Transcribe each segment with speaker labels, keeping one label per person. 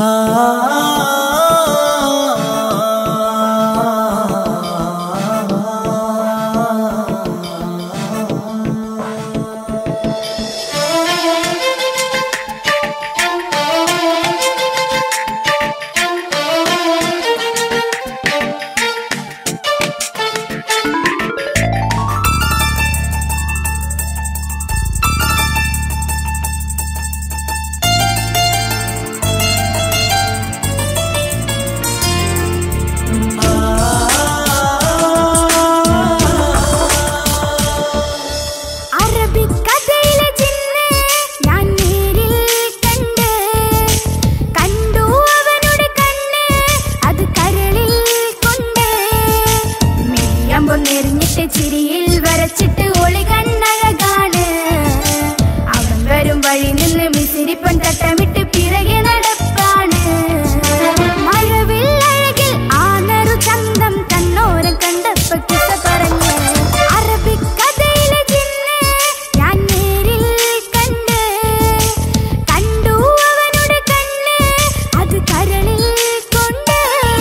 Speaker 1: അറബിക്കഥയിലെ ജിന്ന് ഞാൻ നേരിൽ കണ്ട് കണ്ടു അവനുടെ കണ്ണ് അത് കരളിൽ കൊണ്ട് മെയ്യമ്പം നെറിഞ്ഞിട്ട് ചിരിയിൽ വരച്ചിട്ട് ഒളി കണ്ണഴകാണ് അവൻ വരും വഴി നിന്ന് മിസിരിപ്പൻ തട്ടമിട്ട് പിറകെ നടപ്പാണ് മഴവിൽ അഴകിൽ ആ നറു ചന്തം കണ്ണോരം കണ്ടപ്പോ കിസ പറഞ്ഞ് അറബിക്കഥയിലെ ജിന്ന് ഞാൻ നേരിൽ കണ്ട് കണ്ടു അവനുടെ കണ്ണ് അത് കരളിൽ കൊണ്ട്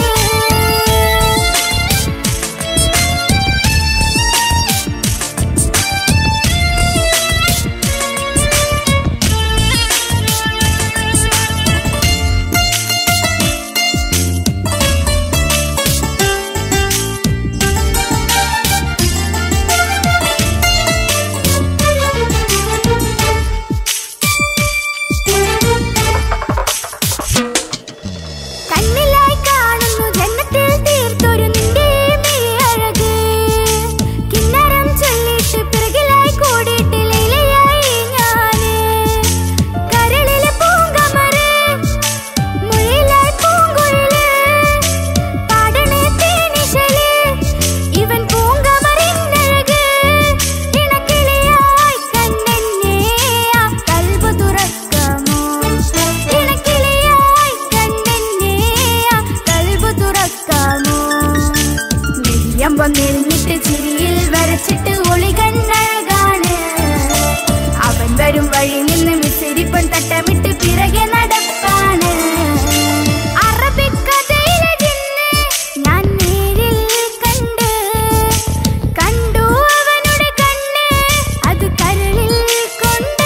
Speaker 1: കണ്ണിലായി കാണുന്നു ജന്നത്തിൽ തീർത്തൊരു നിന്റെ മിഴിയഴക് കിന്നരം ചൊല്ലിട്ട് പിറകിലായി കൂടിയിട്ട് ലീലയായി ഞാന് കരളിലെ പൂങ്കമറ് മുഴിലായി പൂങ്കുഴല് പാടണേ തേനിശല് ഇവൻ പൂങ്കമറിനഴക് ഇണക്കിളിയായി കണ്ണെന്നെ ആ കൽബ് തുറക്കമോ ഇണക്കിളിയായി കണ്ണെന്നെ ആ കൽബ് തുറക്കാമോ നെയ്യമ്പം നെരിഞ്ഞിട്ട് ചിരിയിൽ വരച്ചിട്ട് ഒളി കണ്ണഴകാണ് അവൻ വരും വഴി നിന്ന് മിസിരിപ്പൻ തട്ടമിട്ട് പിറകെ നടപ്പാണ് അറബിക്കഥയിലെ ജിന്ന് ഞാൻ നേരിൽ കണ്ട് കണ്ടു അവനുടെ കണ്ണ് അത് കരളിൽ കൊണ്ട്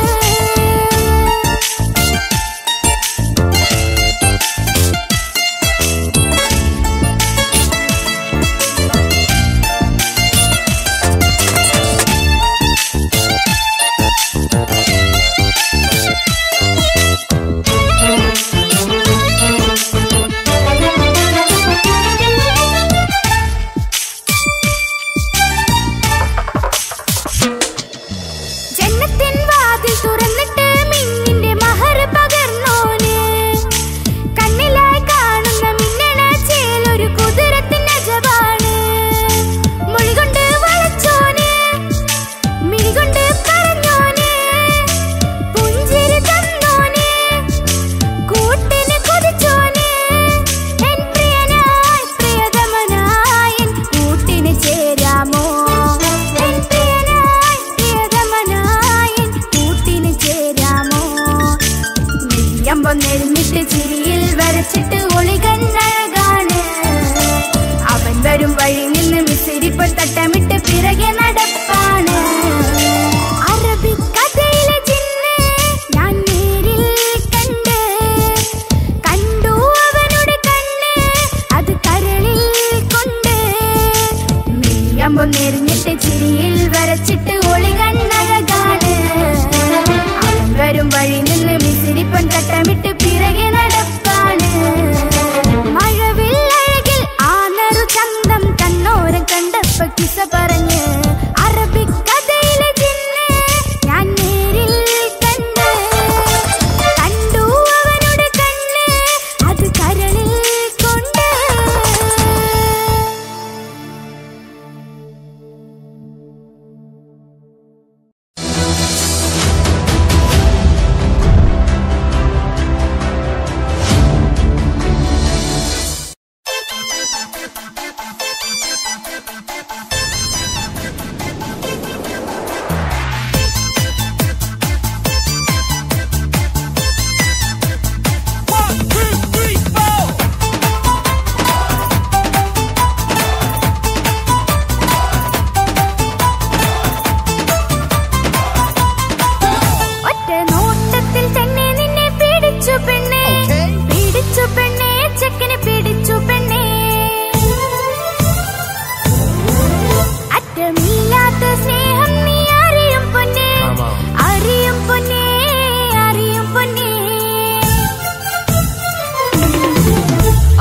Speaker 1: ജന്നത്തിൻ വാതിൽ തുറന്നിട്ട് മിന്നിന്റെ മഹർ പകർന്നോന് കണ്ണിലായി കാണുന്ന മിന്നണ ചേലൊരു കുതിരത്തിന്റെ അജവാണ് മൊഴികൊണ്ട് വളച്ചോന് മിഴികൊണ്ട് പറഞ്ഞോന് പുഞ്ചിരി തന്നോന് കൂട്ടിന് കൊതിച്ചോന് എൻ പ്രിയനായി പ്രിയതമനായി എൻ കൂട്ടിന് ചേരാമോ എൻ പ്രിയനായി പ്രിയതമനായി എൻ കൂട്ടിന് ചേരാമോ നെയ്യമ്പം നെരിഞ്ഞിട്ട് ചിരിയിൽ വരച്ചിട്ട് ഒളി കണ്ണഴകാണ് അവൻ വരും വഴി നിന്ന് മിസിരിപ്പൻ തട്ടമിട്ട് പിറകെ നടപ്പാണ് അറബിക്കഥയിലെ ജിന്ന് ഞാൻ നേരിൽ കണ്ട് കണ്ടു അവനുടെ കണ്ണ് അത് കരളിൽ കൊണ്ട് മെയ്യമ്പം നെരിഞ്ഞിട്ട് ചിരിയിൽ വരച്ചിട്ട് ഒളി കണ്ണഴകാണ് അവൻ വരും വഴി നിന്ന് മിസിരിപ്പൻ തട്ടമിട്ട് പിറകെ നടപ്പാണ്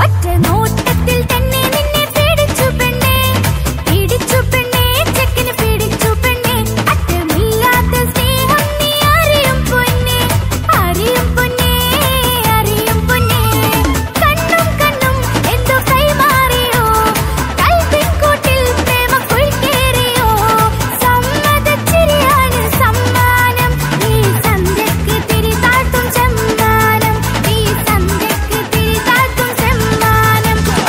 Speaker 1: ഒറ്റ നോട്ടത്തിൽ തന്നെ നിന്നെ പിടിച്ചു പെണ്ണേ പിടിച്ചു പെണ്ണേ ചെക്കന് പിടിച്ചു പെണ്ണേ അറ്റമില്ലാത്ത സ്നേഹം നീ അറിയും പൊന്നേ അറിയും പൊന്നേ അറിയും പൊന്നേ കണ്ണും കണ്ണും എന്തോ കൈമാറിയോ കൽവിൻ കൂട്ടിൽ പ്രേമ കുളിക്കേറിയോ സമ്മതച്ചിരിയാണ് സമ്മാനം ഈ സന്ധ്യക്ക് തിരി താഴ്ത്തും ചെമ്മാനം ഈ സന്ധ്യക്ക് തിരി താഴ്ത്തും ചെമ്മാനം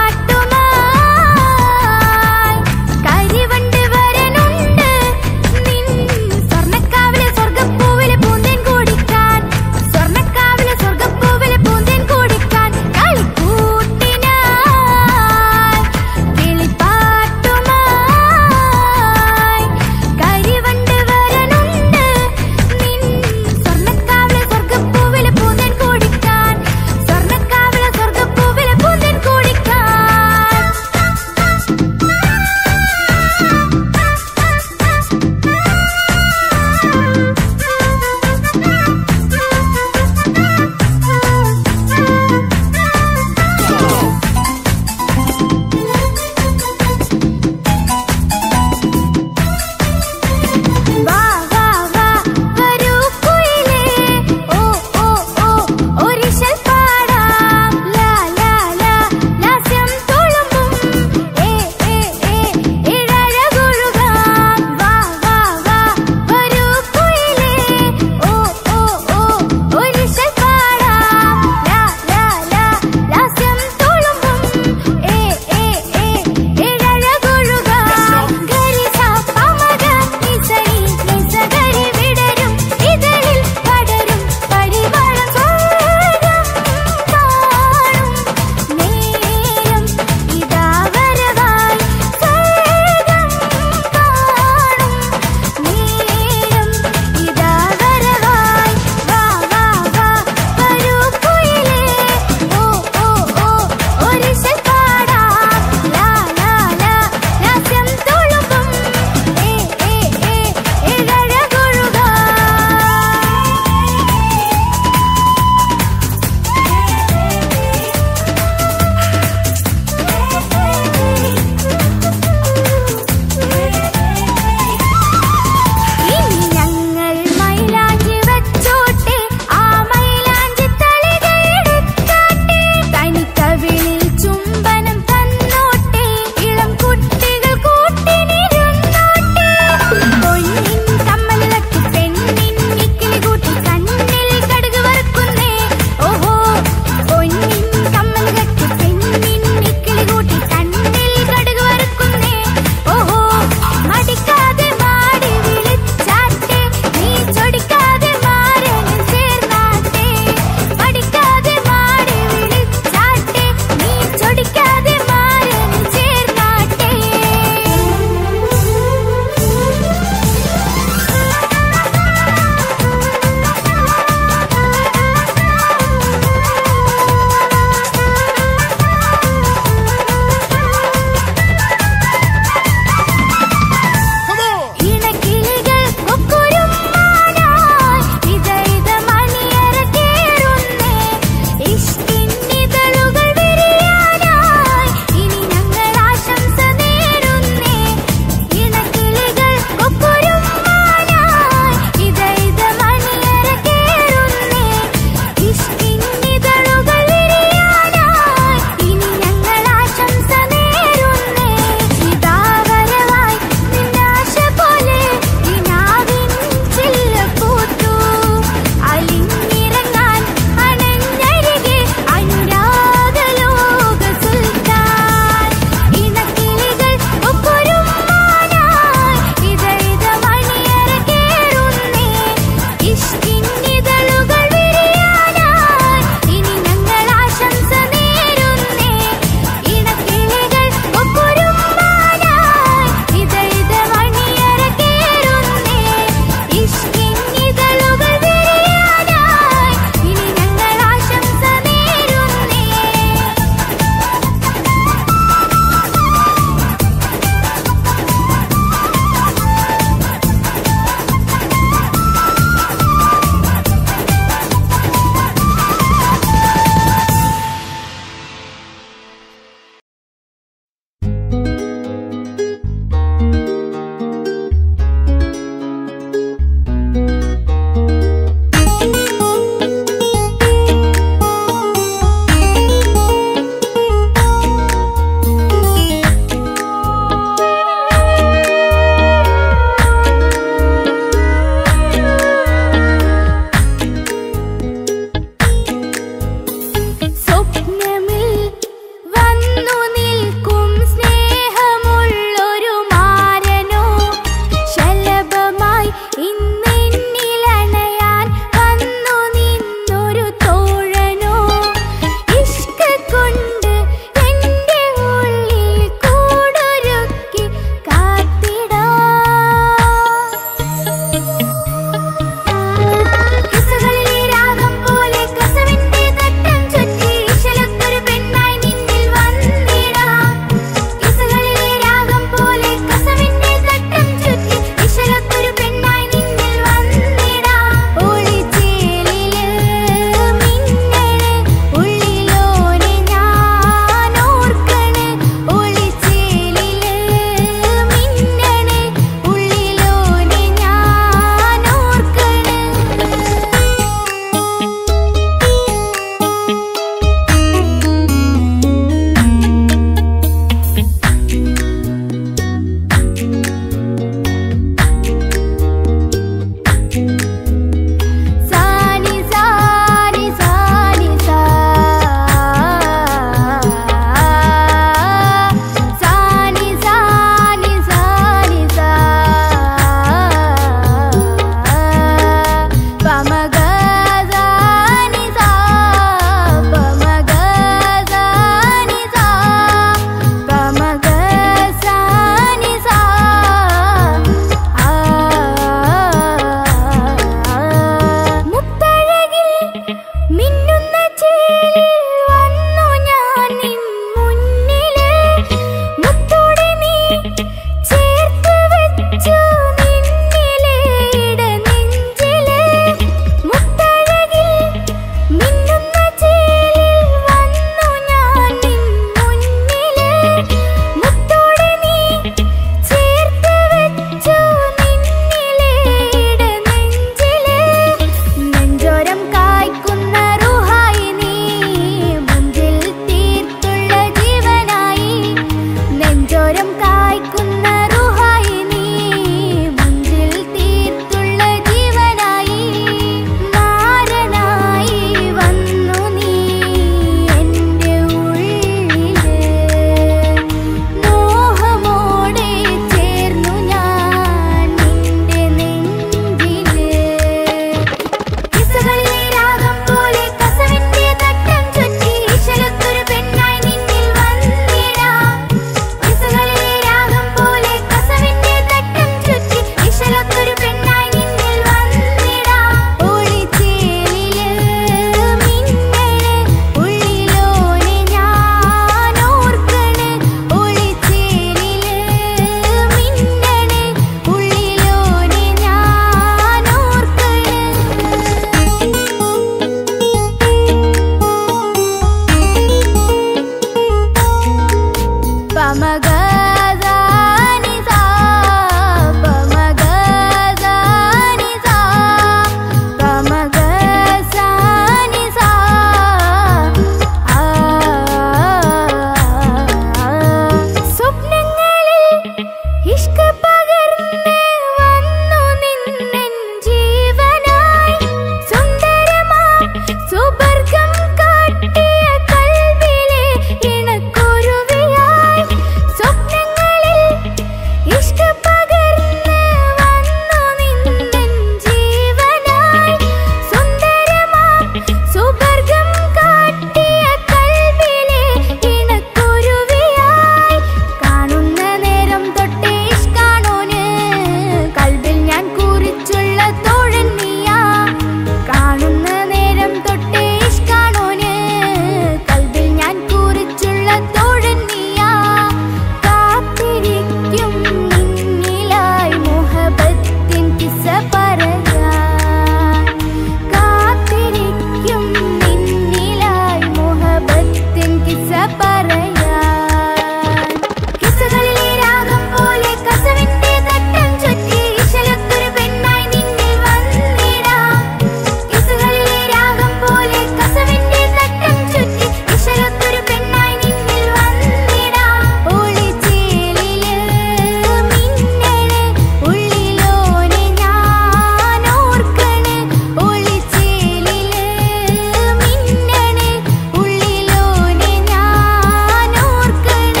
Speaker 1: സുവർഗം കാട്ടിയ കൽവിലെ ഇണക്കുരുവിയായി കാണുന്ന നേരം തൊട്ടേ ഇഷ്കാണോന് കൽവിൽ ഞാൻ കുറിച്ചുള്ള തോഴൻ നീയാ കാണുന്ന നേരം തൊട്ടേ ഇഷ്കാണോന് കൽവിൽ ഞാൻ കുറിച്ചുള്ള തോഴൻ നീയാ കാത്തിരിക്കും നിന്നിലായി മുഹബത്തിൻ കിസ്സ പറയാൻ കാത്തിരിക്കും നിന്നിലായി മുഹബത്തിൻ കിസ്സ പറയാൻ കിസ്സകളിലെ രാഗം പോലെ കസവിന്റെ തട്ടം ചുറ്റി ഇശലത്തൊരു പെണ്ണായി നിന്നിൽ വന്നിടാം കിസ്സകളിലെ രാഗം പോലെ കസവിന്റെ തട്ടം ചുറ്റി ഇശലത്തൊരു പെണ്ണായി നിന്നിൽ വന്നിടാം ഒളിച്ചേലില് മിന്നണ് ഉള്ളിലോനെ ഞാൻ ഓർക്കണ് ഒളിച്ചേലില് മിന്നണ് ഉള്ളിലോനെ ഞാൻ ഓർക്കണ്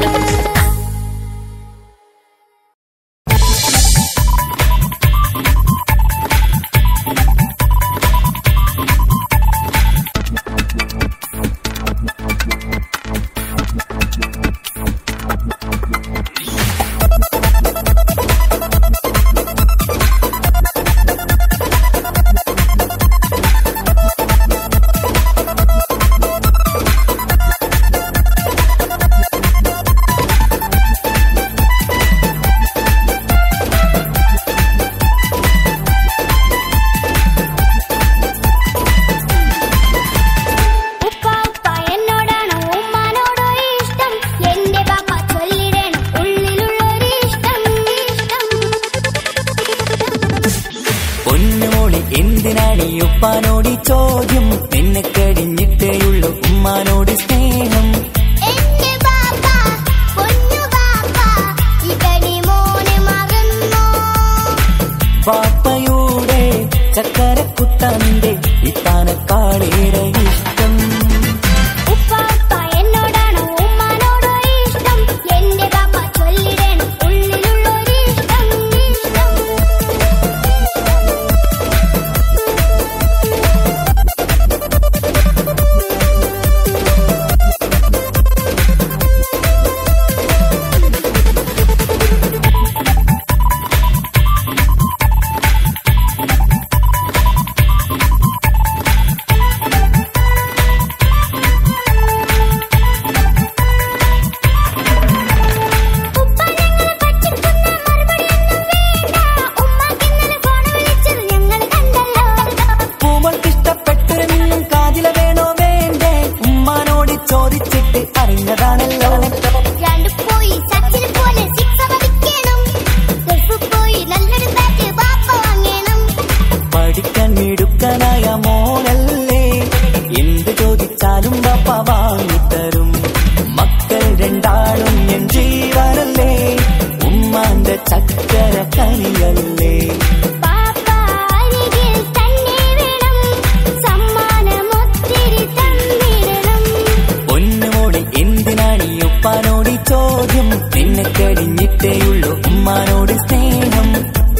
Speaker 1: ഉപ്പ ഉപ്പ എന്നോടാണോ ഉമ്മാനോടോ ഇഷ്ടം എന്റെ പാപ്പ ചൊല്ലിടണം ഉള്ളിലുള്ളൊരു ഇഷ്ടം ഇഷ്ടം
Speaker 2: പൊന്നുമോളി എന്തിനാണ് ഈ ഉപ്പാനോട് ഈ ചോദ്യം നിന്നെ കഴിഞ്ഞിട്ടേയുള്ളൂ ഉമ്മാനോട് സ്നേഹം
Speaker 1: എന്റെ പാപ്പ പൊന്നു പാപ്പ ഇകടി മോനെ മറന്നോ
Speaker 2: പാപ്പയുടെ ചക്കരക്കുത്തന്റെ ഇത്താനക്കാളേറെ ഇഷ്ടം
Speaker 1: ഉപ്പ ഉപ്പ എന്നോടാണോ ഉമ്മാനോടോ ഇഷ്ടം എന്റെ പാപ്പ ചൊല്ലിടണം ഉള്ളിലുള്ളൊരു ഇഷ്ടം ഇഷ്ടം ഉപ്പ ഞങ്ങളെ പറ്റിക്കുന്ന മറുപടിയൊന്നും വേണ്ട ഉമ്മാക്കിന്നലെ ഫോൺ വിളിച്ചത് ഞങ്ങൾ കണ്ടല്ലോ
Speaker 2: പൂമൾക്കിഷ്ടപ്പെട്ടൊരെന്നും കാതില വേണോ വേണ്ടേ ഉമ്മാനോട് ചോദിച്ചിട്ട് അറിഞ്ഞതാണല്ലോ
Speaker 1: രണ്ട് പോയി സച്ചിൻ പോലെ സിക്സ് അടിക്കണം ഗൾഫ് പോയി നല്ലൊരു ബാറ്റ് ബാപ്പ വാങ്ങണം
Speaker 2: പഠിക്കാൻ മിടുക്കനായ മോനല്ലേ എന്ത് ചോദിച്ചാലും പപ്പ വാങ്ങിത്തരും മക്കൾ രണ്ടാളും എൻ ജീവനല്ലേ ഉമ്മാന്റെ ചക്കര കനിയല്ലേ
Speaker 1: പാപ്പ അരികിൽ തന്നെ വേണം സമ്മാനമൊത്തിരി തന്നിടണം
Speaker 2: പൊന്നുമോളെ എന്തിനാണ് ഈ ഉപ്പാനോട് ഈ ചോദ്യം നിന്നെ കഴിഞ്ഞിട്ടേയുള്ളൂ ഉമ്മാനോട് സ്നേഹം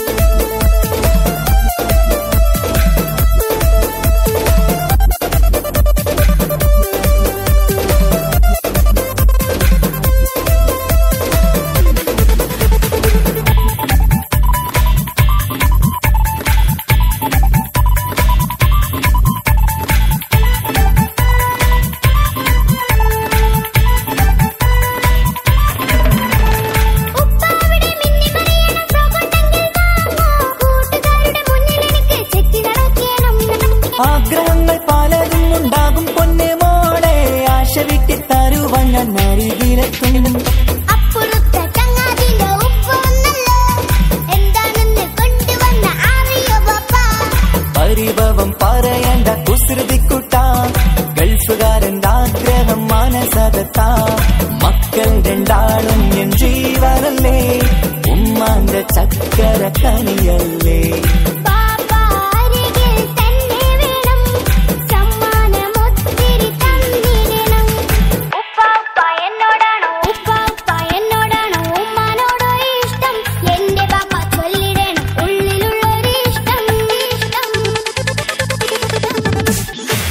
Speaker 1: ഉപ്പ അവിടെ മിന്നി മറിയണം ഫ്രോക്കുണ്ടെങ്കിൽ വാങ്ങോ കൂട്ടുകാരുടെ മുന്നിൽ എനിക്ക് ചെത്തി നടക്കണം
Speaker 2: ആഗ്രഹങ്ങൾ പലതും ഉണ്ടാകും പൊന്നെ മോളെ ആശ വിട്ടി തരുവാൻ ഞാൻ അരികിലെത്തും
Speaker 1: അപ്പുറത്തെ ചങ്ങാതിന്റെ ഉപ്പ വന്നല്ലോ എന്താണെന്ന് കൊണ്ടുവന്ന അറിയോ പാപ്പ
Speaker 2: പരിഭവം പറയണ്ട കുസൃതിക്കുട്ട ഗൾഫുകാരന്റെ ആഗ്രഹം മാനസകത്ത മക്കൾ രണ്ടാളും എൻ ജീവനല്ലേ ഉമ്മാന്റെ ചക്കര കനിയല്ലേ
Speaker 1: പാപ്പ അരികിൽ തന്നെ വേണം സമ്മാനമൊത്തിരി തന്നിടണം ഉപ്പ ഉപ്പ എന്നോടാണോ ഉപ്പ ഉപ്പ എന്നോടാണോ ഉമ്മാനോടോ ഇഷ്ടം എന്റെ പാപ്പ ചൊല്ലിടണം ഉള്ളിലുള്ളൊരു ഇഷ്ടം ഇഷ്ടം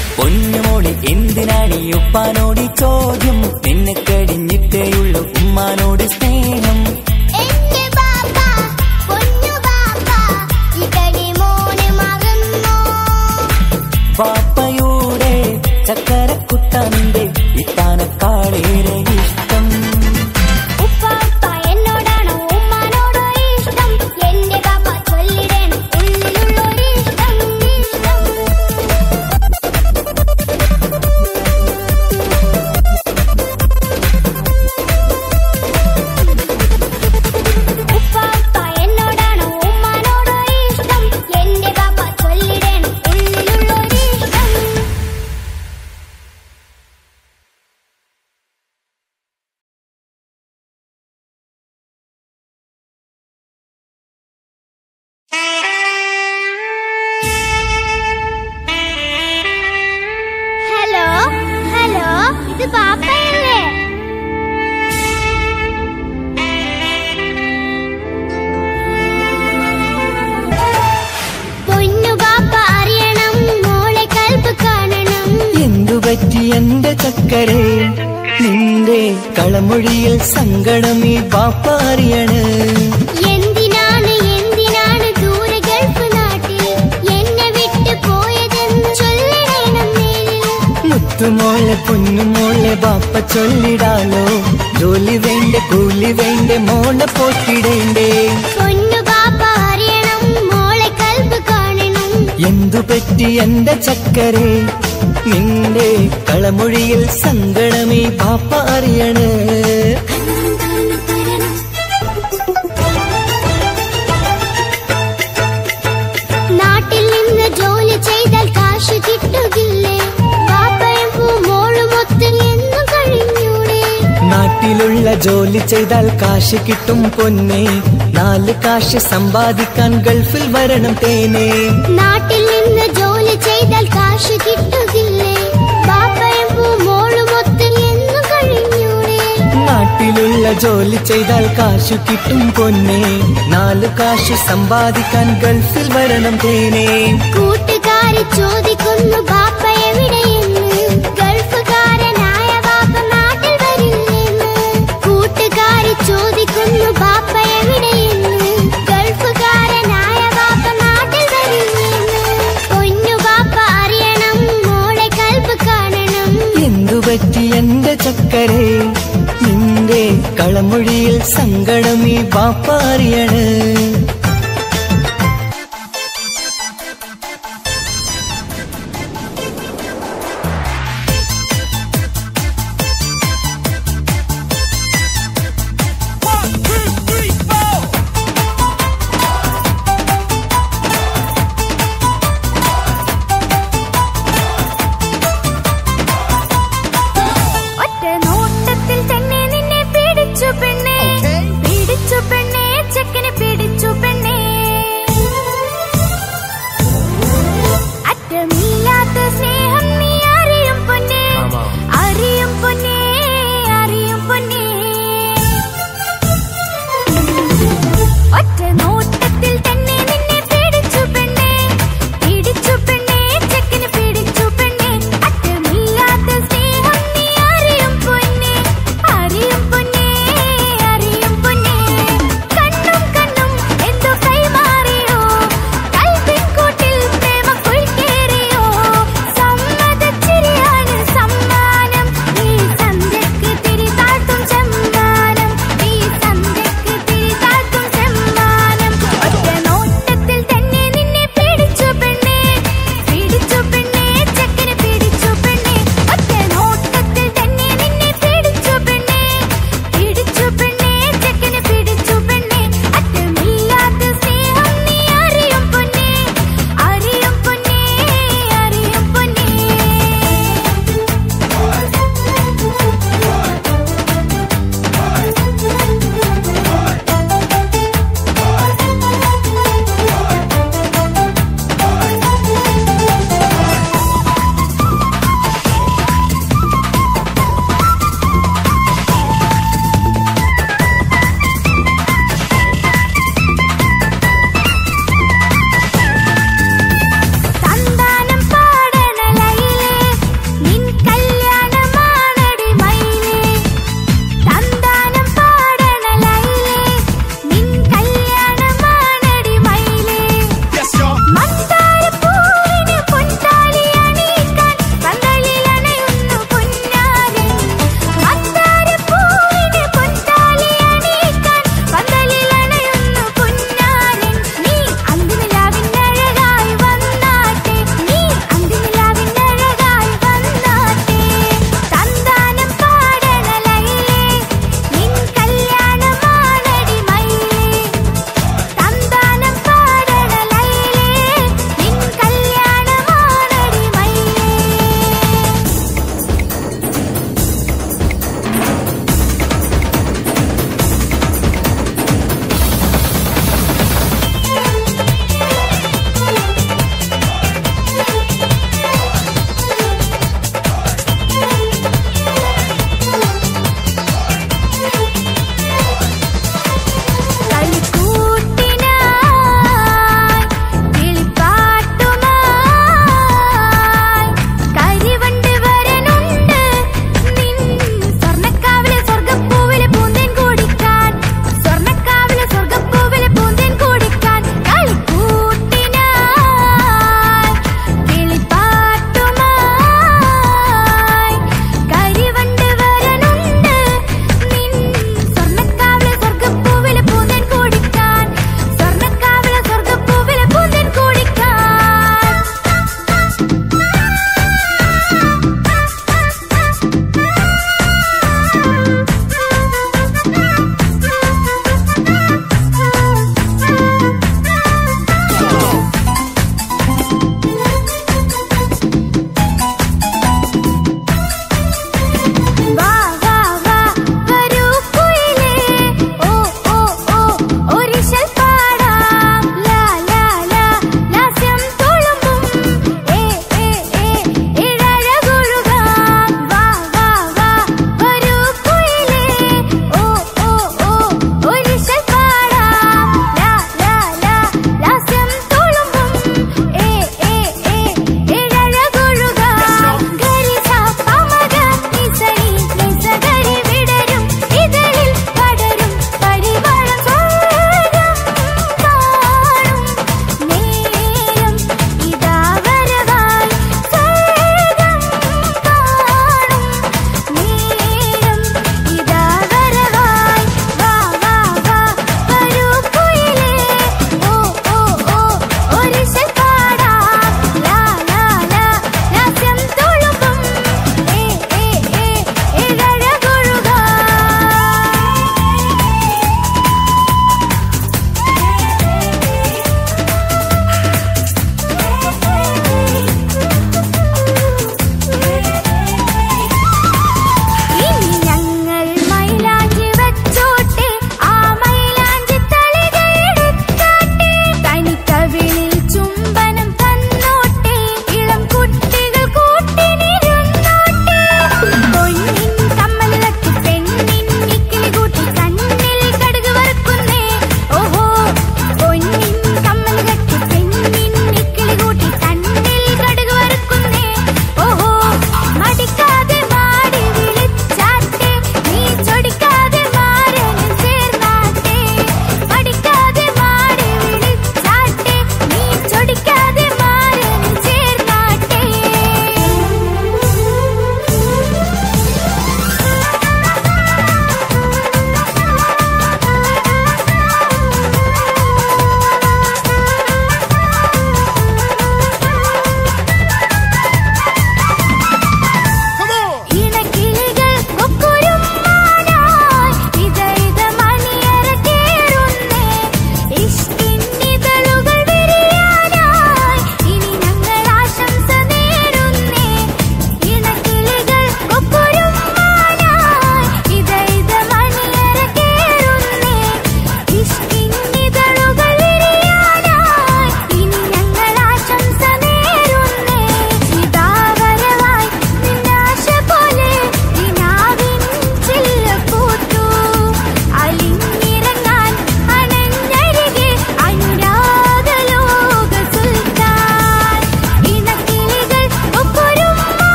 Speaker 2: പെണ്ണെ എന്തിനാണ് ഈ ഉപ്പാനോട് ഈ ചോദ്യം നിന്നെ കഴിഞ്ഞിട്ടേയുള്ളൂ ഉമ്മാനോട് സ്നേഹം
Speaker 1: എന്റെ ബാപ്പ പൊന്നു ബാപ്പ ഇതടി മോനെ മറന്നോ
Speaker 2: പാപ്പയുടെ ചക്കരക്കുട്ടന്റെ ഇത്താനക്കാളേറെ ഇഷ്ടം
Speaker 1: ഉപ്പാപ്പ എന്നോടാണോ ഉമ്മാനോടോ ഇഷ്ടം എന്റെ ബാപ്പ ചൊല്ലിടണം ഉള്ളിലുള്ളൊരു ഇഷ്ടം ഇഷ്ടം ഉപ്പാപ്പ എന്നോടാണോ ഉമ്മാനോടോ ഇഷ്ടം എന്റെ ബാപ്പ ചൊല്ലിടണം ഉള്ളിലുള്ളൊരു ഇഷ്ടം ഹലോ ഹലോ ഇത് പാപ്പയല്ലേ പൊന്നു പാപ്പ അറിയണം മോളെ കൽപ്പ് കാണണം
Speaker 2: എന്തു പറ്റി എന്റെ ചക്കരെ നിന്റെ കളമൊഴിയിൽ സങ്കടം ഈ പാപ്പ അറിയണ്
Speaker 1: എന്തിനാണ് എന്തിനാണ് ദൂരെ ഗൾഫ് നാട്ടിൽ എന്നെ വിട്ട് പോയതെന്ന് ചൊല്ലിടണം നീ
Speaker 2: മുത്തുമോളെ പൊന്നുമോളെ ബാപ്പ ചൊല്ലിടാലോ ജോലി വേണ്ട കൂലി വേണ്ട മോളെ പോറ്റിടേണ്ടേ
Speaker 1: പൊന്നു പാപ്പ അറിയണം മോളെ കൽപ്പ് കാണണം
Speaker 2: എന്തു പറ്റി എന്റെ ചക്കരെ നിന്റെ കളമൊഴിയിൽ സങ്കടമേ ബാപ്പ അറിയണ്
Speaker 1: നാട്ടിൽ നിന്ന് ജോലി ചെയ്താൽ കാശ് കിട്ടുകില്ലേ പാപ്പയും മോളും ഒത്ത് എന്നും കഴിഞ്ഞൂടെ
Speaker 2: നാട്ടിലുള്ള ജോലി ചെയ്താൽ കാശ് കിട്ടും പൊന്നെ നാല് കാശ് സമ്പാദിക്കാൻ ഗൾഫിൽ വരണം തേനേ
Speaker 1: നാട്ടിൽ നിന്ന് ജോലി ചെയ്താൽ കാശ് കിട്ടുകില്ലേ പാപ്പയും മോളും ഒത്ത് എന്നും കഴിഞ്ഞൂടെ
Speaker 2: നാട്ടിലുള്ള ജോലി ചെയ്താൽ കാശു കിട്ടും പൊന്നെ നാല് കാശ് സമ്പാദിക്കാൻ ഗൾഫിൽ വരണം തേനേ
Speaker 1: കൂട്ടുകാരി ചോദിക്കുന്നു ബാപ്പ എവിടെയെന്ന് ഗൾഫുകാരനായ ബാപ്പ നാട്ടിൽ വരില്ലെന്ന് കൂട്ടുകാരി ചോദിക്കുന്നു ബാപ്പ എവിടെയെന്ന് ഗൾഫുകാരനായ ബാപ്പ നാട്ടിൽ വരില്ലെന്ന് പൊന്നു ബാപ്പ അറിയണം മോളെ കൽപ്പ് കാണണം
Speaker 2: എന്തു പറ്റി എന്റെ ചക്കരെ നിന്റെ കളമൊഴിയിൽ സങ്കടം ഈ ബാപ്പ അറിയണ്
Speaker 1: ഒറ്റ നോട്ടത്തിൽ തന്നെ നിന്നെ പിടിച്ചു പെണ്ണെ പിടിച്ചു പെണ്ണെ ചെക്കനെ പിടിച്ചു പെണ്ണെ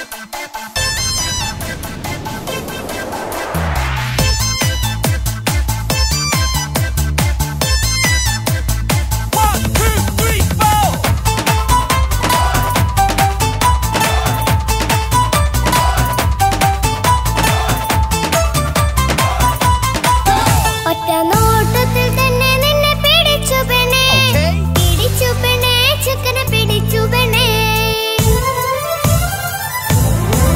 Speaker 1: ഒറ്റ നോട്ടത്തിൽ തന്നെ നിന്നെ പിടിച്ചു പെണ്ണേ പിടിച്ചു പെണ്ണേ ചക്കനെ പിടിച്ചു പെണ്ണേ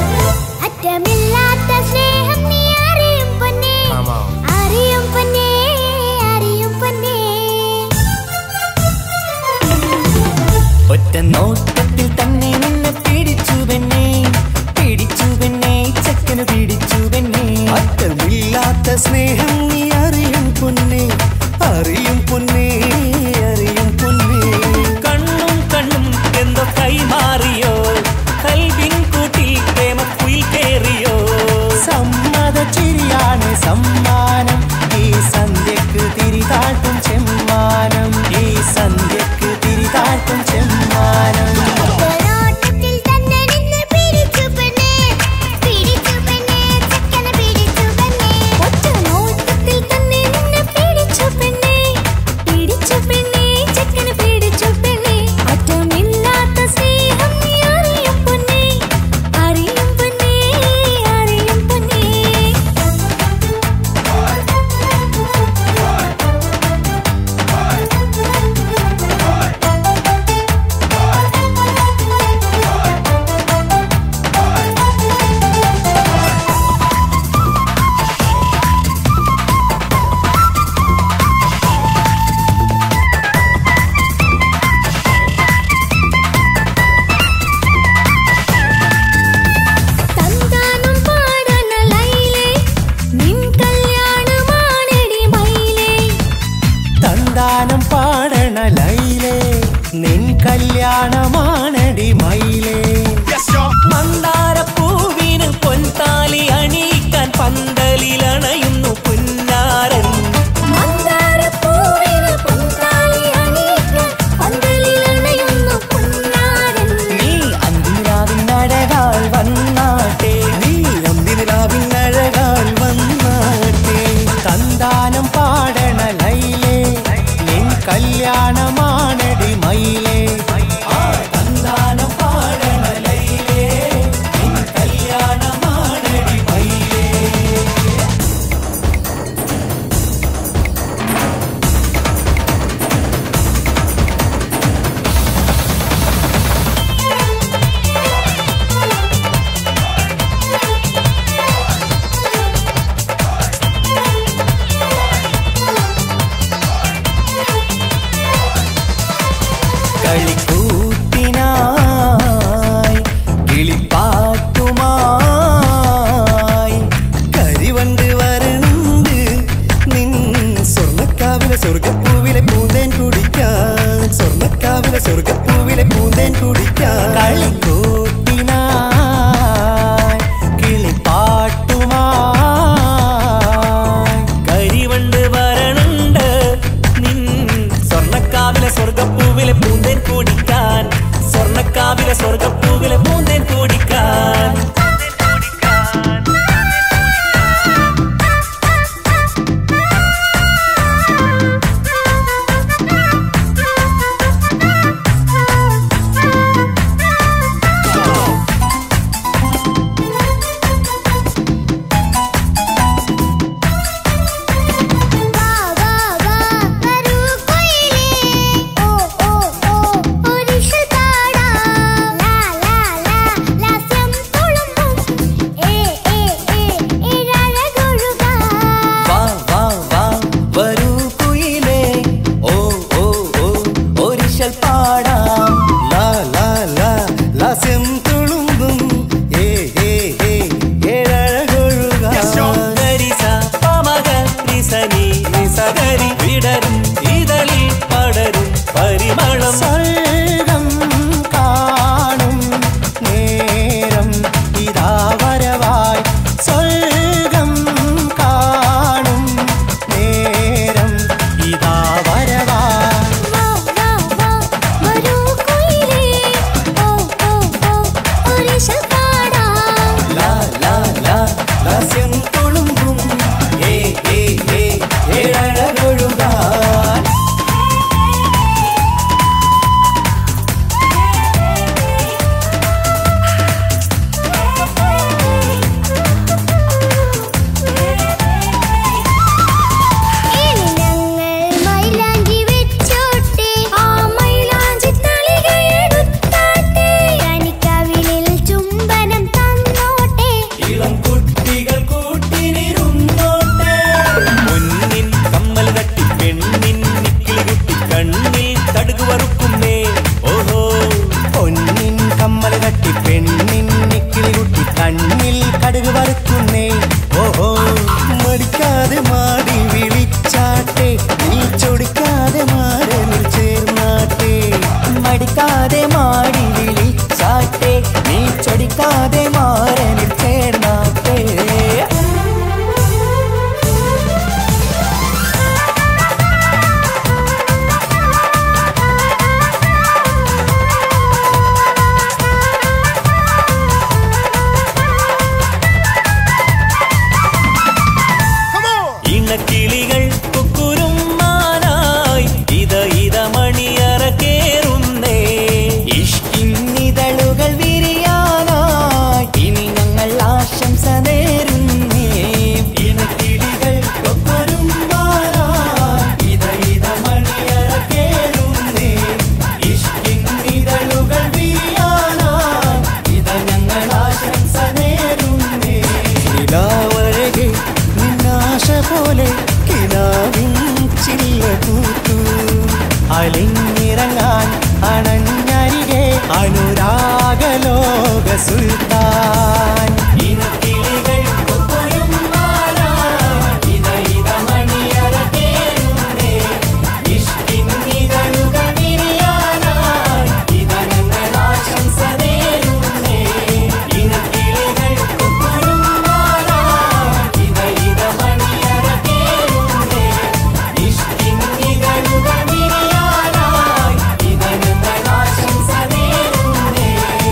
Speaker 2: ചില്ല പൂത്തു അലിഞ്ഞിറങ്ങാൻ അണഞ്ഞരികെ അനുരാഗലോക സുൽത്താൻ ഇനക്കിളികൾ കൊക്കൊയും നാടാൻ ഇത ഇത മണിയറ തേരുന്നേ ഇഷ്കിന്നിതളുകൾ വിരിയാനായി ഇതങ്ങൾ ആശംസ നേരുന്നേ ഇനക്കിളികൾ കൊക്കൊയും നാടാൻ ഇത ഇത മണിയറ തേരുന്നേ ഇഷ്കിന്നിതളുകൾ വിരിയാനായി ഇതങ്ങൾ ആശംസ നേരുന്നേ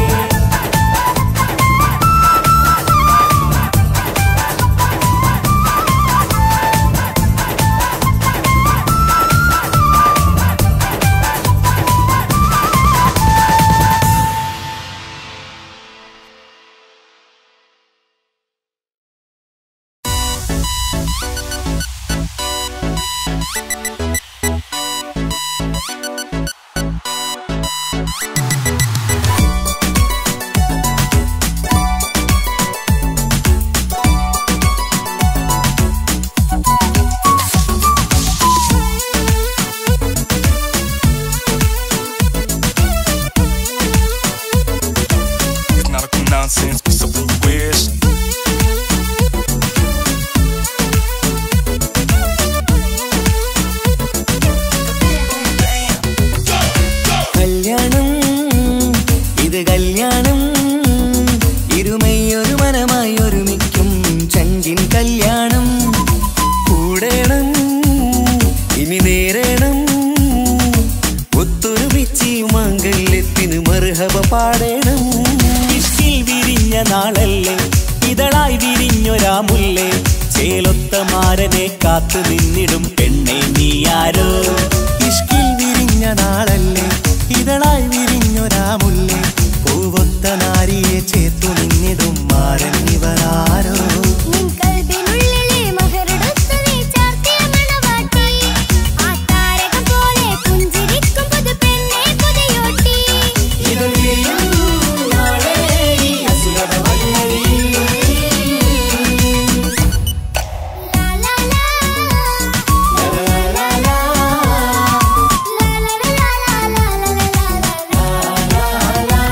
Speaker 3: It's not a nonsense, be something you wish.
Speaker 2: കല്യാണം ഇത് കല്യാണം ഇരുമയൊരു മനമായി ഒരുമിക്കും ചങ്കിൻ കല്യാണം കൂടേണം ഇനി നേരേണം ഒത്തൊരുമിച്ച് മംഗല്യത്തിന് മർഹബ പാടേണം ഇഷ്കിൽ വിരിഞ്ഞ നാളല്ലേ ഇതളായി വിരിഞ്ഞൊരാ മുല്ലേ ചേലൊത്ത മാരനെ കാത്തു നിന്നിടും പെണ്ണെ നീയാരോ ഇഷ്കിൽ വിരിഞ്ഞ നാളല്ലേ ഇതളായി വിരിഞ്ഞൊരാ മുല്ലേ പൂവൊത്ത നാരിയെ ചേർത്തു നിന്നിടും മാരൻ ഇവരാരോ
Speaker 1: നിൻ കൽബിനുള്ളിലെ മഹറെടുത്ത് നീ ചാർത്തിയ മണവാട്ടി. ആ താരകം പോലെ പുഞ്ചിരിക്കും പുതുപെണ്ണെ പുതിയോട്ടി.
Speaker 2: ഇതൾ വിരിയും നാളെ ഈ അസുലഭ വല്ലരിയിൽ.
Speaker 1: ലാ ലാ ലാ. ലാ ലാ ലാ ലാ. ലാ ലാ ലാ ലാ ലാ ലാ ലാ.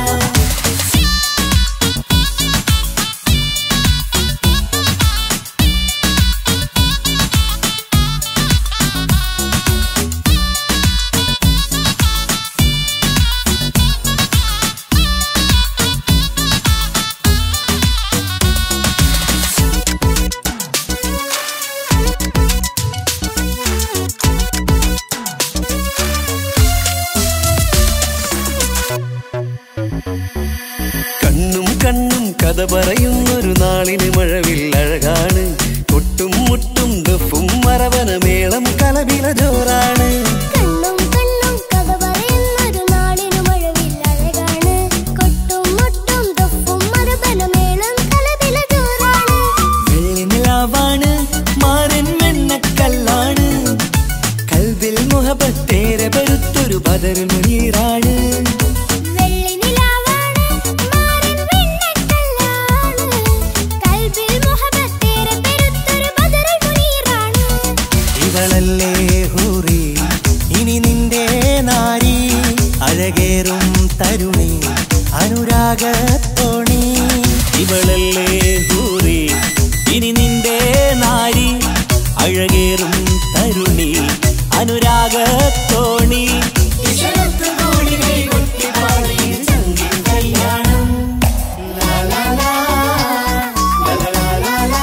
Speaker 2: കണ്ണും കണ്ണും കഥ പറയുന്നൊരു നാളിന് മഴവിൽ അഴകാണ് കൊട്ടും മുട്ടും ദഫും മറവന മേളം കലവില ജോറാണ്
Speaker 1: കണ്ണും കണ്ണും കഥ പറയുന്നൊരു നാളിനു മഴവിൽ അഴകാണ് കൊട്ടും മുട്ടും ദഫും മരബലമേളം കലപില ജോറാണ്
Speaker 2: വെള്ളിനിലാവാണ് മാരൻ വെണ്ണക്കല്ലാണ് കൽവിൽ മുഹബത്തേരെ പെരുത്തൊരു ബദറുൽ മുനീറാണ്
Speaker 1: വെള്ളി നിലാവാണ് മാറിൻ വെണ്ണക്കല്ലാണ് കൽബിൽ മുഹബത്തേറെ പെരുത്തൊരു ബദറുൽ മുനീറാണ്
Speaker 2: ഇവളല്ലേ ഹൂറി ഇനി നിന്റെ നാരി അഴകേറും തരുണി അനുരാഗത്തോണി ഇവളല്ലേ ഹൂറി ഇനി നിന്റെ നാരി അഴകേറും തരുണി അനുരാഗത്തോണി കല്യാണം ലാ ലാ ലാ ലാ ലാ ലാ ലാ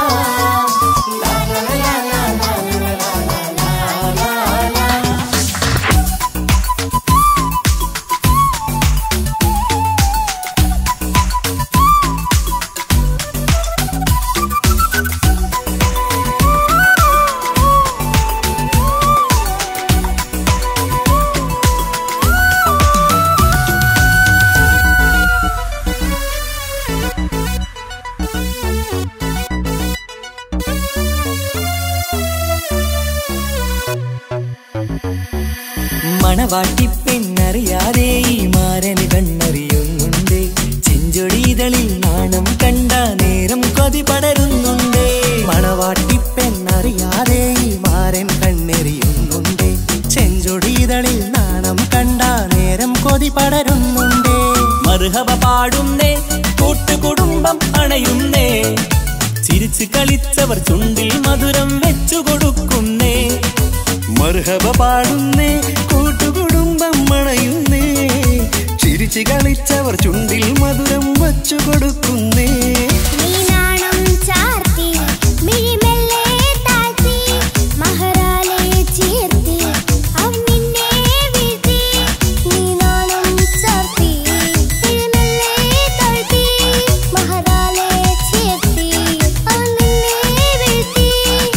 Speaker 2: മണവാട്ടി പെണ്ണറിയാതെ ഈ മാരന് കണ്ണറിയുന്നുണ്ട് ചെഞ്ചൊടിതളിൽ നാണം കണ്ട നേരം കൊതി പടരുന്നുണ്ട് മണവാട്ടി പെണ്ണറിയാതെ ഈ മാരൻ കണ്ണെറിയുന്നു സുഗന്ധമൊരി പടരുന്നുണ്ടേ
Speaker 4: മറുഹവ പാടുന്നേ കൂട്ടുകുടുംബം അണയുന്നേ ചിരിച്ചു കളിച്ചവർ ചുണ്ടിൽ മധുരം വെച്ചു കൊടുക്കുന്നേ
Speaker 2: മർഹബ പാടുന്നേ കൂട്ടുകുടുംബം മണയുന്നേ ചിരിച്ചു കളിച്ചവർ ചുണ്ടിൽ മധുരം വച്ചു കൊടുക്കുന്നേ
Speaker 1: നീനാണം ചാർത്തി മിഴിമെല്ലെ താഴ്ത്തി മഹറാലെ ചേർത്തി അവൻ നിന്നെ വീഴ്ത്തി നീനാണം ചാർത്തി മിഴിമെല്ലെ താഴ്ത്തി മഹറാലെ ചേർത്തി അവൻ നിന്നെ വീഴ്ത്തി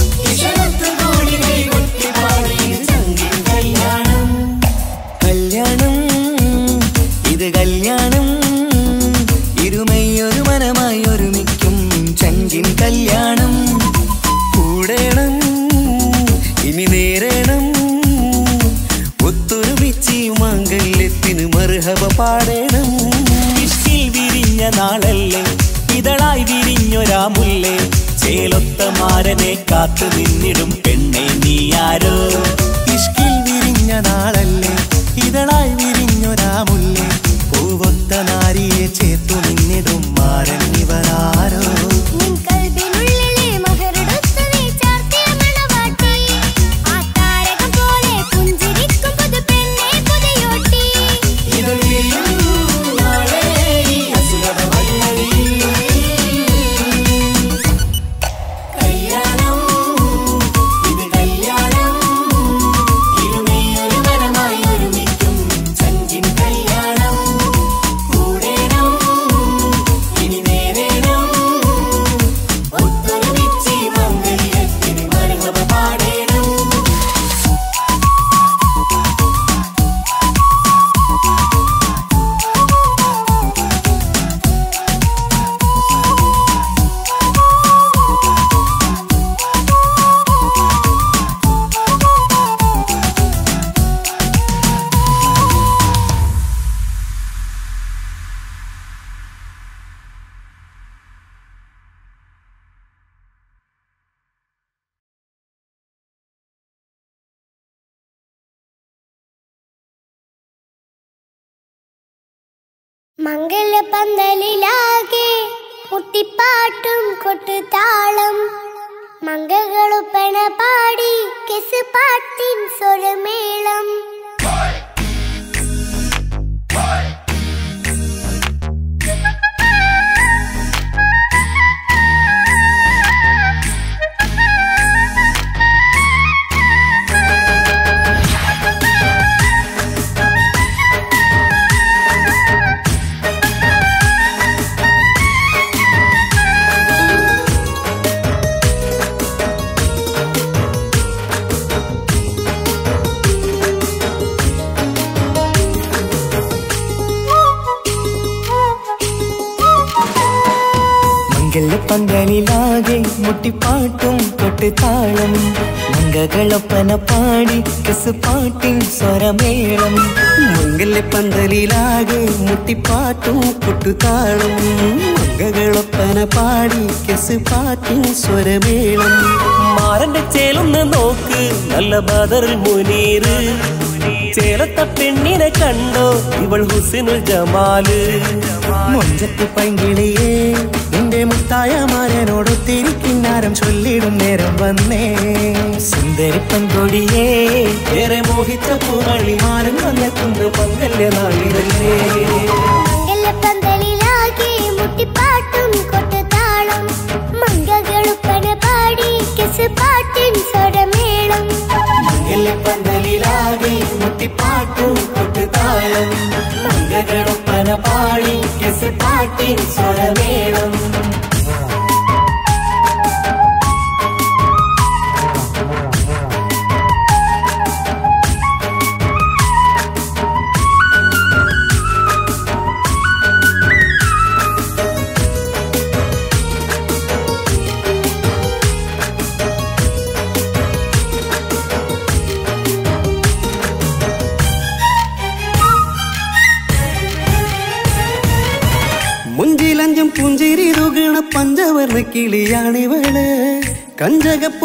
Speaker 2: കല്യാണം ഇത് കല്യാണം ഇരുമയൊരു മനമായി ഒരുമിക്കും ചങ്കിൻ കല്യാണം കൂടേണം ഇനി നേരേണം ഒത്തൊരുമിച്ച് മാംഗല്യത്തിന് മർഹബ പാടേണം
Speaker 4: ഇഷ്കിൽ വിരിഞ്ഞ നാളല്ലേ ഇതളായി വിരിഞ്ഞൊരാ മുല്ലേ ചേലൊത്ത മാരനെ കാത്തു നിന്നിടും പെണ്ണെ നീയാരോ
Speaker 2: ഇഷ്കിൽ വിരിഞ്ഞ നാളല്ലേ ഇതളായി വിരിഞ്ഞൊരാമുല്ലേ പൂവൊത്ത നാരിയെ ചേർത്തു നിന്നിടും മാരൻ ഇവരാരോ
Speaker 1: നിൻ കൽബിനുള്ളിലെ മഹറെടുത്ത് നീ ചാർത്തിയ മണവാട്ടി ആ താരകം പോലെ പുഞ്ചിരിക്കും പുതുപെണ്ണെ പുതിയോട്ടി മംഗലപന്തലിലാകെ മുട്ടിപ്പാട്ടും കൊട്ടുതാളം മംഗകളുപ്പണ പാടി കെസ് പാട്ടിൻ സ്വരമേളം
Speaker 2: മംഗലപ്പന്തലിലാകെ മുട്ടിപ്പാട്ടും കൊട്ടുതാളം മംഗകളൊപ്പന പാടി കെസ് പാട്ടിൻ സ്വരമേളം മംഗലപ്പന്തലിലാകെ മുട്ടിപ്പാട്ടും കൊട്ടുതാളം മംഗകളൊപ്പന പാടി കെസ് പാട്ടിൻ സ്വരമേളം
Speaker 4: മാറന്റെ ചേലൊന്ന് നോക്ക് നല്ല ബദറിൽ മുനീറ് ചേലത്ത പെണ്ണിനെ കണ്ടോ ഇവൾ ഹുസിനുൽ ജമാല്
Speaker 2: മൊഞ്ചത്ത് പൈങ്കിളിയേ നിന്റെ മുത്തായ മാരനോടൊത്തിരിക്കിന്നാരം ചൊല്ലിടും നേരം വന്നേ സുന്ദരി പങ്കൊടിയേ
Speaker 4: ഏറെ മോഹിച്ച പൂമണി മാരൻ വന്നെത്തുന്ന പങ്കല്യ നാളിതല്ലേ
Speaker 1: മംഗലപന്തലിലാകെ മുട്ടിപ്പാട്ടും കൊട്ടുതാളം മംഗകളുപ്പണ പാടി കെസ് പാട്ടിൻ സ്വരമേളം
Speaker 2: പന്തലിലാകെ മുട്ടിപ്പാട്ടും കൊട്ടുതാളം മംഗളൊപ്പന പാടി കെസ് പാട്ടിൻ സ്വരമേളം മുഞ്ചിലഞ്ചും പുഞ്ചിരി തുകണ പഞ്ചവർണ്ണ കിളിയാണിവള്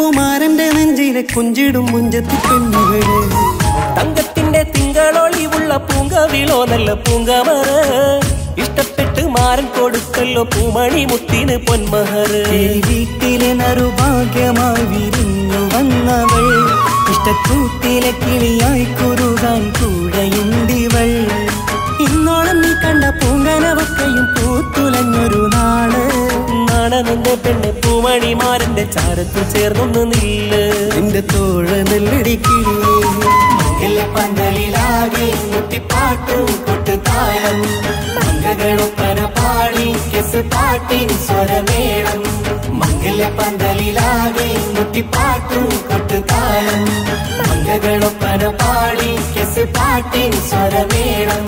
Speaker 2: കഞ്ചകപ്പുമാരന്റെ നെഞ്ചിലെ കുഞ്ചിടും മുഞ്ചത്തി പെണ്ണുകള്
Speaker 4: തങ്കത്തിന്റെ തിങ്കളൊളിവുള്ള പൂങ്കവിളോ നല്ല പൂങ്കമറ ഇഷ്ടപ്പെട്ട് മാരൻ കൊടുക്കല്ലോ പൂമണി മുത്തിന് പൊന്മഹറ്
Speaker 2: ഈ വീട്ടിലെ നറുഭാഗ്യമായി വിരിഞ്ഞു വന്നവൾ ഇഷ്ടക്കൂട്ടിലെ കിളിയായി കുറുകാൻ കൂടെയുണ്ടിവൾ ഇന്നോളം നീ കണ്ട പൂങ്കനവക്കയും പൂത്തുലഞ്ഞൊരു നാള്
Speaker 4: നാണനന്റെ പെണ്ണ് പൂമണിമാരന്റെ ചാരത്തു ചേർന്നൊന്ന് നില്ല്
Speaker 2: നിന്റെ തോഴ നെല്ലടിക്കിളിയേ പന്തലിലാകെ മുട്ടിപ്പാട്ടും കൊട്ടുതാളം മംഗളൊപ്പന പാടി കെസ് പാട്ടിൻ സ്വരമേളം മംഗല പന്തലിലാകെ മുട്ടിപ്പാട്ടും കൊട്ടുതാളം മംഗളൊപ്പന പാടി കെസ് പാട്ടിൻ സ്വരമേളം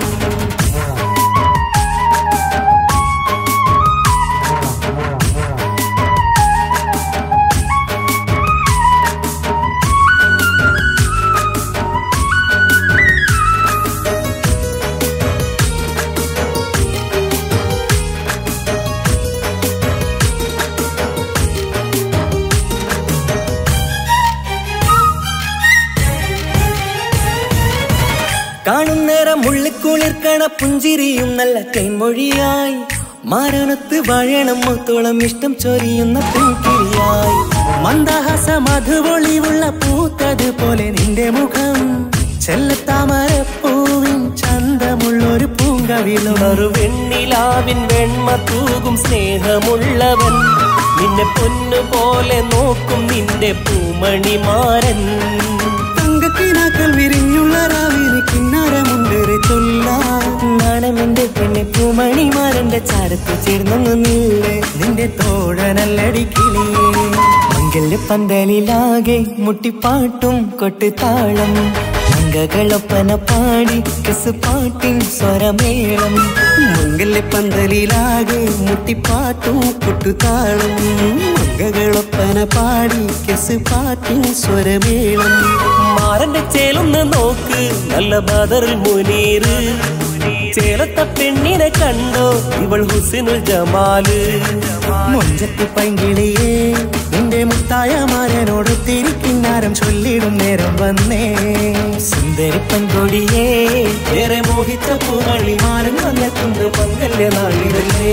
Speaker 2: കാണുന്നേരം ഉള്ളിക്കുളിർക്കണ പുഞ്ചിരിയും നല്ല കൈമൊഴിയായി മാരണത്ത് വാഴണം മുത്തോളം ഇഷ്ടം ചൊരിയുന്ന പൂക്കിരിയായി മന്ദഹാസ മധുപൊളിവുള്ള പൂത്തത് പോലെ നിന്റെ മുഖം ചെല്ലത്താമരപ്പൂവിൻ ചന്തമുള്ളൊരു പൂങ്കവിളും
Speaker 4: ഒരു വെണ്ണിലാവിൻ വെണ്മ തൂകും സ്നേഹമുള്ളവൻ നിന്നെ പൊന്നു പോലെ നോക്കും നിന്റെ പൂമണിമാരൻ
Speaker 2: തങ്കക്കിനാക്കൾ വിരിഞ്ഞുള്ള രാവിലെ കിന്നാരമുണ്ടേറെ ചൊല്ലാണെന്റെ പെണ്ണെ പൂമണിമാരന്റെ ചാരത്ത് ചേർന്നൊന്ന് നില്ലേ നിന്റെ തോഴനല്ലടിക്കിളിയേ മംഗല്യ പന്തലിലാകെ മുട്ടിപ്പാട്ടും കൊട്ടുതാളം മംഗകളൊപ്പന പാടി കെസ് പാട്ടിൻ സ്വരമേളം മംഗല്യ പന്തലിലാകെ മുട്ടിപ്പാട്ടും കൊട്ടുതാളം മംഗകളൊപ്പന പാടി കെസ് പാട്ടിൻ സ്വരമേളം
Speaker 4: മാരന്റെ ചേലൊന്ന് നോക്ക് നല്ല ബദറിൽ മുനീറ് ചേലത്ത പെണ്ണിനെ കണ്ടോ ഇവൾ ഹുസിനുൽ ജമാല്
Speaker 2: മൊഞ്ചത്തി പൈങ്കിളിയേ നിന്റെ മുത്തായ മാരനോട് തിരിക്കിന്നാരം ചൊല്ലിടും നേരം വന്നേ സുന്ദരി പെൺകൊടിയേ
Speaker 4: ഏറെ മോഹിച്ച പൂമണി മാരൻ വന്നെത്തുന്ന മംഗല്യ നാളിതല്ലേ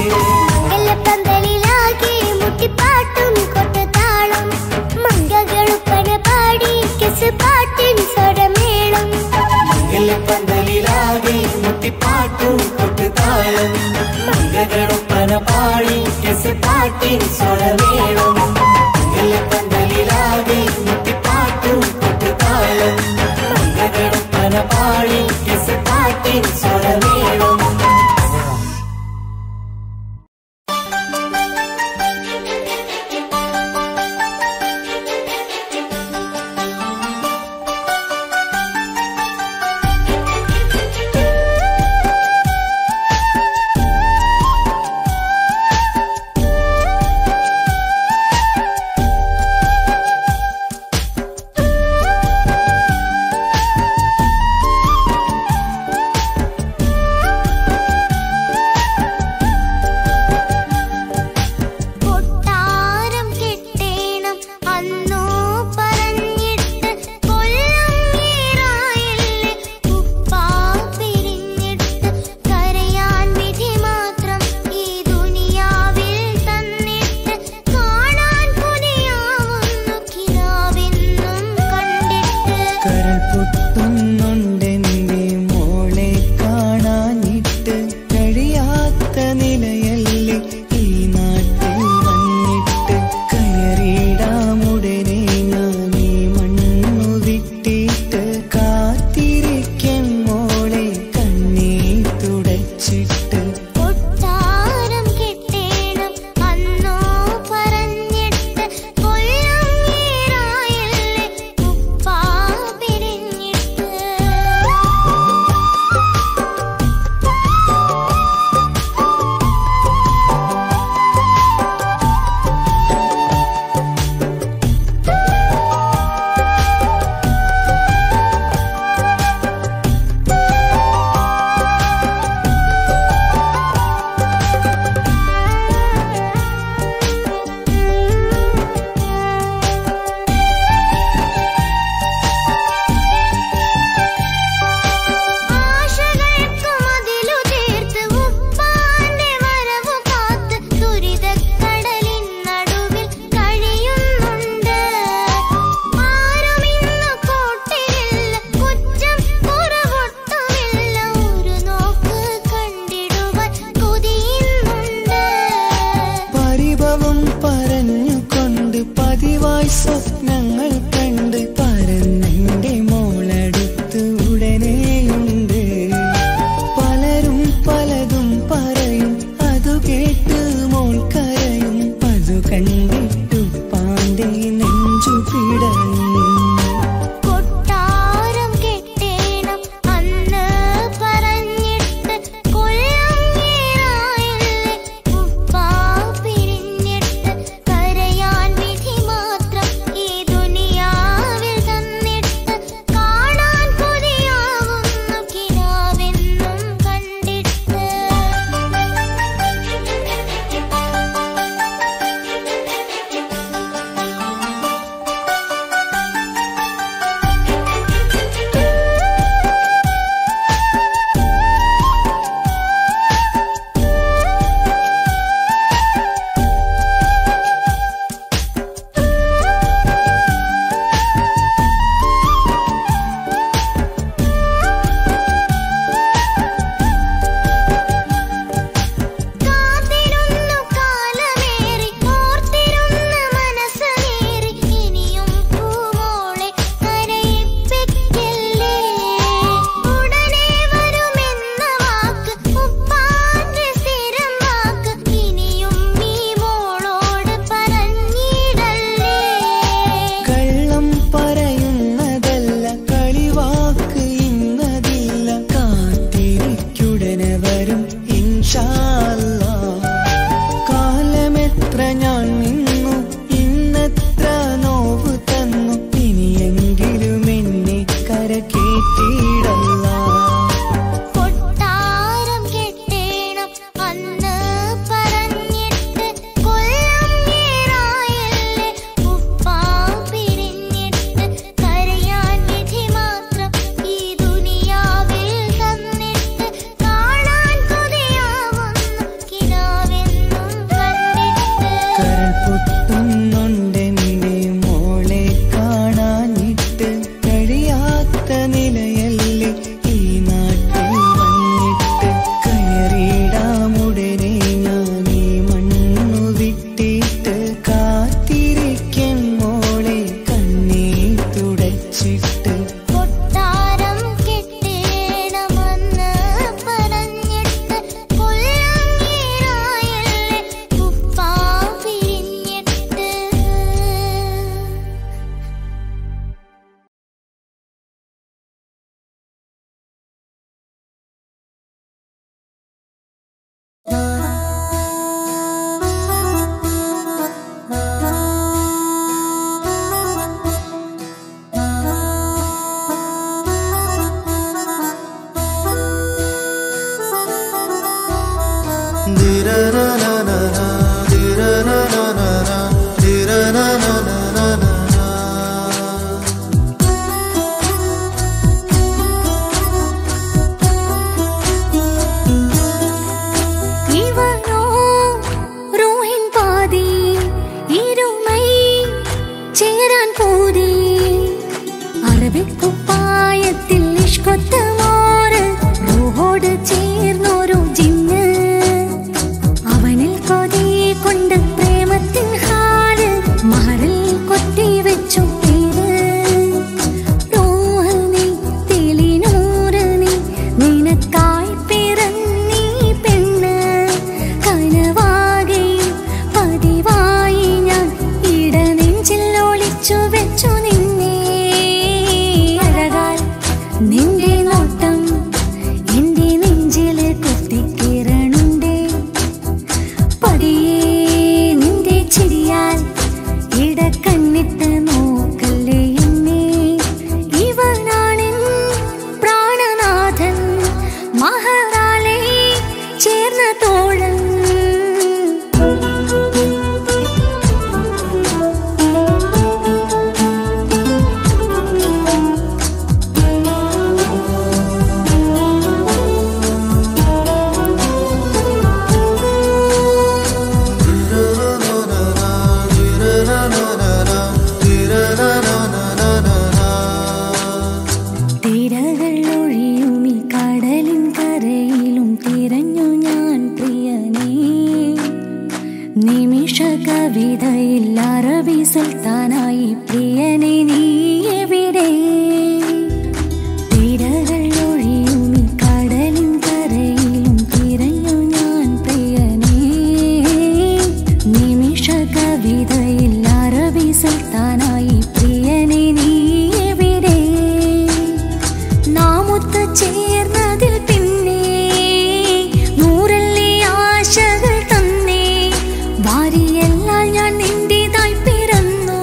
Speaker 1: മംഗലപ്പന്തലിലാകെ മുട്ടിപ്പാട്ടും കൊട്ടുതാളം മംഗകളുപ്പന പാടി കെസ് പാട്ടിൻ സ്വരമേളം
Speaker 2: പന്തലിലാകെ മുട്ടിപ്പാട്ടും കൊട്ടുതാളം മംഗളൊപ്പന പാടി കെസ് പാട്ടിൻ സ്വരമേളം പന്തലിലാകെ മുട്ടിപ്പാട്ടും കൊട്ടുതാളം മംഗളൊപ്പന പാടി കെസ് പാട്ടിൻ സ്വരമേളം പറഞ്ഞുകൊണ്ട് പതിവായി സ്വപ്നങ്ങൾ കണ്ട് പരന്നെന്റെ മോളടുത്ത് ഉടനെയുണ്ട് പലരും പലതും പറയും അതു കേട്ട് മോൾ കരയും അതു കണ്ടിട്ടു പാണ്ഡെ നെഞ്ചു പിടഞ്ഞു
Speaker 1: കൊട്ടാരം കെട്ടേണം അന്ന് പറഞ്ഞിട്ട് കൊല്ലങ്ങേറായില്ലേ ഉപ്പാ പിരിഞ്ഞിട്ട് കരയാൻ വിധി മാത്രം ഈ ദുനിയാവിൽ തന്നിട്ട് കാണാൻ കൊതിയാവുന്നു കിനാവെന്നും കണ്ടിട്ട് കാത്തിരുന്നു കാലമേറി ഓർത്തിരുന്ന് മനസ്സേറി ഇനിയും പൂമോളെ കരയിപ്പിക്കല്ലേ ഉടനെ വരുമെന്ന വാക്ക് ഉപ്പാന്റെ സ്ഥിരം വാക്ക് ഇനിയും നീ മോളോട് പറഞ്ഞിടല്ലേ
Speaker 2: കള്ളം പറയുന്നതല്ല കളിവാക്ക് ഇന്നതില്ല കാത്തിരിക്കുടനെ വരും ഇൻഷാല്ലാ കാലമെത്ര ഞാൻ നിന്നു ഇന്നെത്ര നോവ് തന്നു ഇനിയെങ്കിലും എന്നെ കരക്കേറ്റിടല്ല
Speaker 1: കൊട്ടാരം കെട്ടേണം അന്ന് പറഞ്ഞിട്ട് കൊല്ലങ്ങേറായല്ലേ ഉപ്പാ പിരിഞ്ഞിട്ട് കരയാൻ വിധി മാത്രം ഈ ദുനിയാവിൽ തന്നിട്ട് കാണാൻ കൊതിയാവുന്നു കിനാവെന്നും കണ്ടിട്ട്
Speaker 2: കരൾ പൊട്ടുന്നുണ്ടെന്റെ മോളെ കാണാനിട്ട് കഴിയാത്ത നിലയല്ലേ ഈ നാട്ടിൽ വന്നിട്ട് കയറിയിടാമുടനെ ഞാൻ ഈ മണ്ണു വിട്ടിട്ട് കാത്തിരിക്കും മോളെ കണ്ണീ തുടച്ചിട്ട്
Speaker 1: കൊട്ടാരം കെട്ടേണമെന്ന് പറഞ്ഞിട്ട് കൊല്ലങ്ങേറായല്ലേ ഉപ്പാ പിരിഞ്ഞിട്ട് ഇവനോ റൂഹിൻ പാതി ഇരുമൈ ചേരാൻ പോതി അറബിക്കുപ്പായത്തിൽ ഇഷ്കൊത്ത മോറ് റൂഹോട് ചേർന്നൊരു ജിന്ന് അവനിൽ കൊതി കൊണ്ട് പ്രേമത്തിൻ ഹാല് മഹറിൽ കൊത്തി വെച്ചു പേര് റൂഹ് നീ തെളിനൂറ് നീ നിനക്കായി പിറന്നീ പെണ്ണ് കനവാകെയും പതിവായി ഞാൻ ഇടനെഞ്ചിൽ ഒളിച്ചു വെച്ചു നിന്നെ അഴകാൽ നിന്റെ നോട്ടം എന്റെ നെഞ്ചില് കുത്തിക്കിരണുണ്ടേ പതിയെ നിന്റെ ചിരിയാൽ ഇടക്കണ്ണിട്ട് നോക്കല്ലേ എന്നെ ഇവനാണിൻ പ്രാണനാഥൻ മഹാറാലെ ചേർന്ന തോഴൻ നിമിഷ കവിതയിൽ അറബി സുൽത്താനായി പ്രിയനെ നീ എവിടെ തിരകൾ ഒഴിയും ഈ കടലിൻ കരയിലും തിരഞ്ഞു ഞാൻ പ്രിയനേ നിമിഷ കവിതയിൽ അറബി സുൽത്താനായി പ്രിയനെ നീ എവിടെ നാമൊത്ത് ചേർന്നതിൽ പിന്നെ നൂറല്ലേ ആശകൾ തന്നേ വാരിയെല്ലാം ഞാൻ നിന്റേതായി പിറന്നു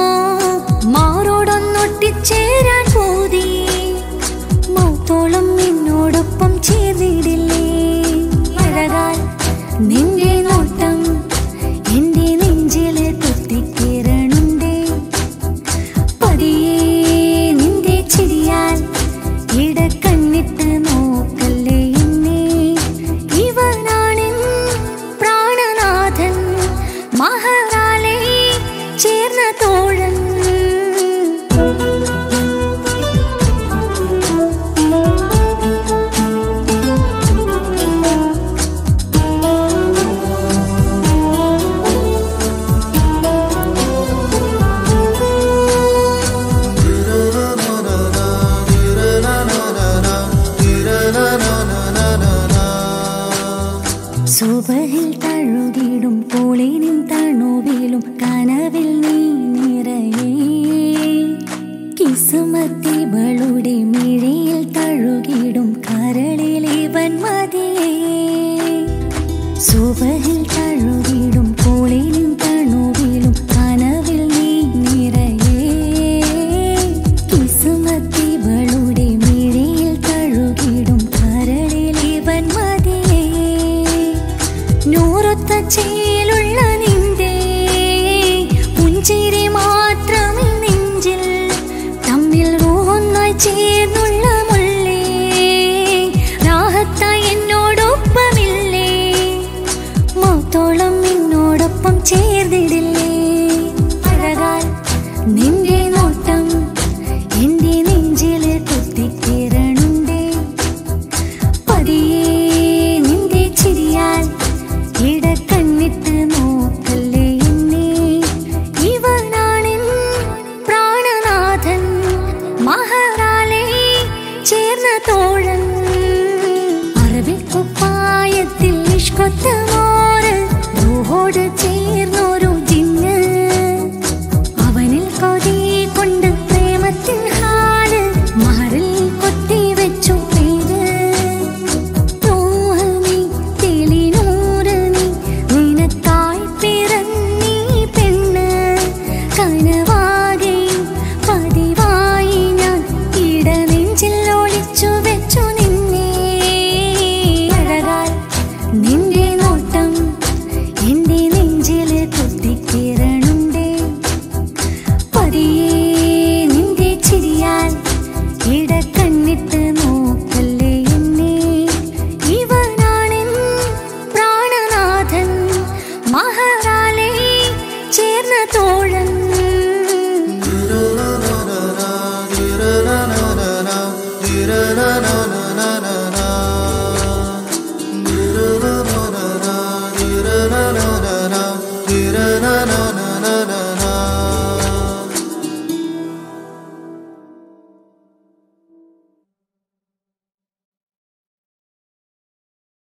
Speaker 1: മാറോടൊന്നൊട്ടിച്ചേരാൻ പോതി മൗത്തോളം നിന്നോടൊപ്പം ചേർന്നിടില്ലേ അഴകാൽ നിന്റെ നോട്ടം എന്റെ നെഞ്ചില് കുത്തിക്കിരണുണ്ടേ പതിയെ നിന്റെ ചിരിയാൽ ഇടക്കണ്ണിട്ട് നോക്കല്ലേ എന്നെ ഇവനാണെൻ പ്രാണനാഥൻ മഹാറാലെ ചേർന്ന തോഴൻ സുബഹിൽ തഴുകിടും പോളിനും തണുവിലും കനവിൽ നീ നിറയേ കിസുമത്തിവളുടെ മിഴിയിൽ തഴുകിടും കരളിൽ ഇവൻ മതിയേ സുബഹിൽ തഴുകിടും പോളിനും തണുവിലും കനവിൽ നീ നിറയേ കിസുമത്തിവളുടെ മിഴിയിൽ തഴുകിടും കരളിൽ ഇവൻ മതിയേ നൂറൊത്ത ചേലുള്ള നിന്റെ പുഞ്ചിരി മാത്രമേ നെഞ്ചിൽ തമ്മിൽ റൂഹൊന്നായി ചേർന്നുള്ള മുള്ളേ രാഹത്തായി എന്നോടൊപ്പമില്ലേ മൗത്തോളം എന്നോടൊപ്പം ചേർന്നിടില്ലേ അഴകാൽ നിന്റെ നോട്ടം എന്റെ നെഞ്ചില് കുത്തിക്കിരണുണ്ടേ പതിയെ നിന്റെ ചിരിയാൽ ഇടക്കണ്ണിട്ട് നോക്കല്ലേ എന്നെ ഇവനാണെൻ പ്രാണനാഥൻ മഹാറാലെ ചേർന്ന തോഴൻ അറബിക്കുപ്പായത്തിൽ ഇഷ്കൊത്ത മോറ് റൂഹോട് ചേർന്നൊരു ജിന്ന് അവനിൽ കൊതി കൊണ്ട് പ്രേമത്തിൻ ഹാല് മറിൽ കൊത്തി വെച്ചു പേര് റൂഹനി തെളിനൂറനി നിനക്കായി പിറന്നീ പെണ്ണ് കനവാകെ പതിവായി ഞാൻ ഇടനെഞ്ചിൽ ഒളിച്ചു വെച്ചു നിന്നെ അഴകാൽ നിന്റെ നോട്ടം എന്റെ നെഞ്ചില് കുത്തിക്കിരണുണ്ടേ പതിയെ നിന്റെ ചിരിയാൽ ഇടക്കണ്ണിട്ട് നോക്കല്ലേ എന്നെ ഇവനാണെൻ പ്രാണനാഥൻ മഹാറാലെ ചേർന്ന തോഴൻ